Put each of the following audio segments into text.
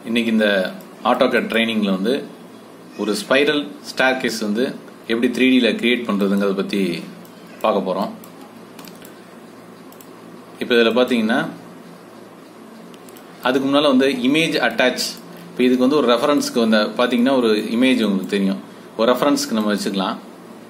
இன்னைக்கு இந்த ஆட்டோகேட் ட்ரைனிங்கில் வந்து ஒரு ஸ்பைரல் ஸ்டார் கேஸ் வந்து எப்படி த்ரீ டியில் கிரியேட் பண்ணுறதுங்கிறத பற்றி பார்க்க போகிறோம் இப்போ இதில் பார்த்தீங்கன்னா அதுக்கு முன்னால் வந்து இமேஜ் அட்டாச் இப்போ இதுக்கு வந்து ஒரு ரெஃபரன்ஸ்க்கு வந்து பார்த்தீங்கன்னா ஒரு இமேஜ் உங்களுக்கு தெரியும் ஒரு ரெஃபரன்ஸ்க்கு நம்ம வச்சுக்கலாம்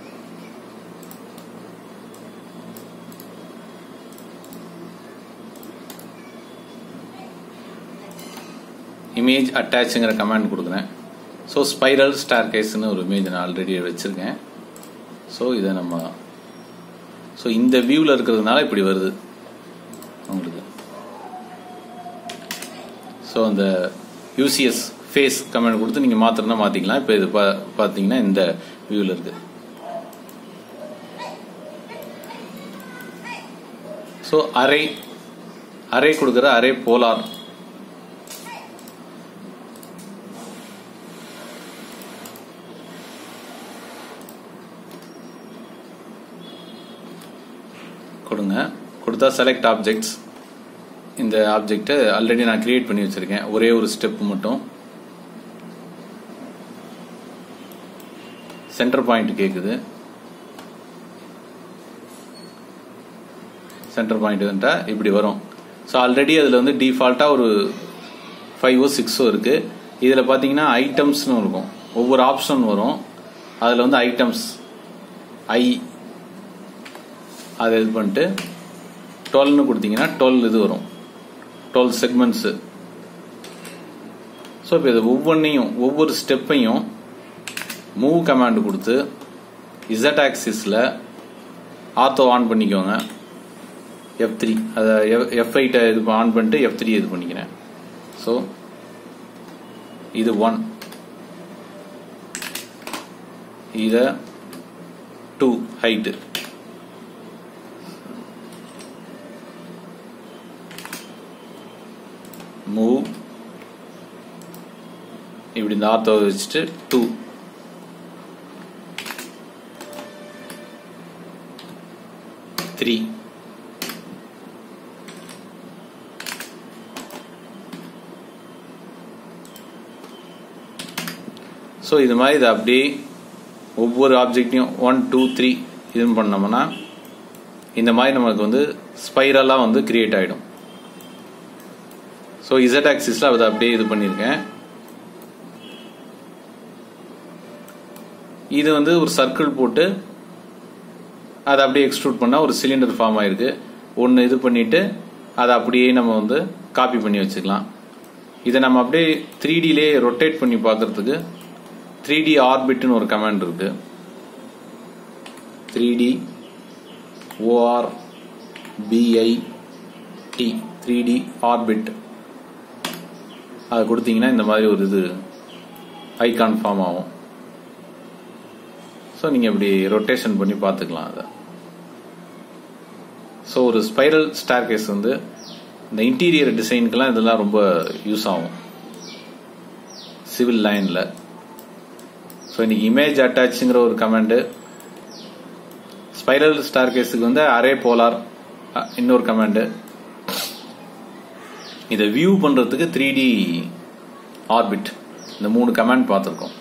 இமேஜ் அட்டாச்சுங்கிற கமாண்ட் கொடுக்குறேன் ஸோ ஸ்பைரல் ஸ்டார் கேஸ்னு ஒரு இமேஜ் நான் ஆல்ரெடி வச்சுருக்கேன் ஸோ இதை நம்ம ஸோ இந்த வியூவில் இருக்கிறதுனால இப்படி வருது உங்களுக்கு ஸோ அந்த யூசிஎஸ் ஃபேஸ் கமெண்ட் கொடுத்து நீங்கள் மாத்திரனா மாற்றிக்கலாம் இப்போ இது பா பார்த்தீங்கன்னா இந்த வியூவில் இருக்குது ஸோ அரை அரை கொடுக்குற அரை போலார் கொடுங்க கொடுத்தா செலக்ட் ஆப்ஜெக்ட்ஸ் இந்த ஆப்ஜெக்டை ஆல்ரெடி நான் கிரியேட் பண்ணி வச்சிருக்கேன் ஒரே ஒரு ஸ்டெப் மட்டும் சென்டர் பாயிண்ட் கேட்குது சென்டர் பாயிண்ட் வந்துட்டா இப்படி வரும் ஸோ ஆல்ரெடி அதில் வந்து டிஃபால்ட்டாக ஒரு ஃபைவோ சிக்ஸோ இருக்குது இதில் பார்த்தீங்கன்னா ஐட்டம்ஸ்னு இருக்கும் ஒவ்வொரு ஆப்ஷன் வரும் அதில் வந்து ஐட்டம்ஸ் ஐ அதை இது பண்ணிட்டு டுவெல்னு கொடுத்தீங்கன்னா டுவெல் இது வரும் டுவெல் செக்மெண்ட்ஸு ஸோ இப்போ இது ஒவ்வொன்றையும் ஒவ்வொரு ஸ்டெப்பையும் மூவ் கமாண்ட் கொடுத்து இசட் ஆக்சிஸில் ஆத்தோ ஆன் பண்ணிக்கோங்க எஃப் த்ரீ அதை எஃப் எயிட்டை இது ஆன் பண்ணிட்டு எஃப் த்ரீ இது பண்ணிக்கிறேன் ஸோ இது ஒன் இதை டூ ஹைட்டு மூவ் இப்படி இந்த ஆத்தோ வச்சுட்டு டூ த்ரீ ஸோ இது மாதிரி இதை அப்படியே ஒவ்வொரு ஆப்ஜெக்டையும் ஒன் டூ த்ரீ இதுன்னு பண்ணோம்னா இந்த மாதிரி நமக்கு வந்து ஸ்பைரலாக வந்து கிரியேட் ஆகிடும் ஸோ இசட் ஆக்சிஸில் அதை அப்படியே இது பண்ணியிருக்கேன் இது வந்து ஒரு சர்க்கிள் போட்டு அதை அப்படியே எக்ஸ்ட்ரூட் பண்ணால் ஒரு சிலிண்டர் ஃபார்ம் ஆயிருக்கு ஒன்று இது பண்ணிட்டு அதை அப்படியே நம்ம வந்து காப்பி பண்ணி வச்சுக்கலாம் இதை நம்ம அப்படியே த்ரீ டிலே ரொட்டேட் பண்ணி பார்க்கறதுக்கு த்ரீ டி ஆர்பிட்னு ஒரு கமாண்ட் இருக்கு three D O R B I T three D orbit அதை கொடுத்தீங்கன்னா இந்த மாதிரி ஒரு இது ஐகான் ஃபார்ம் ஆகும் ஸோ நீங்கள் இப்படி ரொட்டேஷன் பண்ணி பார்த்துக்கலாம் அதை ஸோ ஒரு ஸ்பைரல் ஸ்டார் கேஸ் வந்து இந்த இன்டீரியர் டிசைனுக்கெல்லாம் இதெல்லாம் ரொம்ப யூஸ் ஆகும் சிவில் லைனில் ஸோ இன்னைக்கு இமேஜ் அட்டாச்சுங்கிற ஒரு கமெண்டு ஸ்பைரல் ஸ்டார் கேஸுக்கு வந்து அரே போலார் இன்னொரு கமெண்டு இதை வியூ பண்ணுறதுக்கு த்ரீ டி ஆர்பிட் இந்த மூணு கமாண்ட் பார்த்துருக்கோம்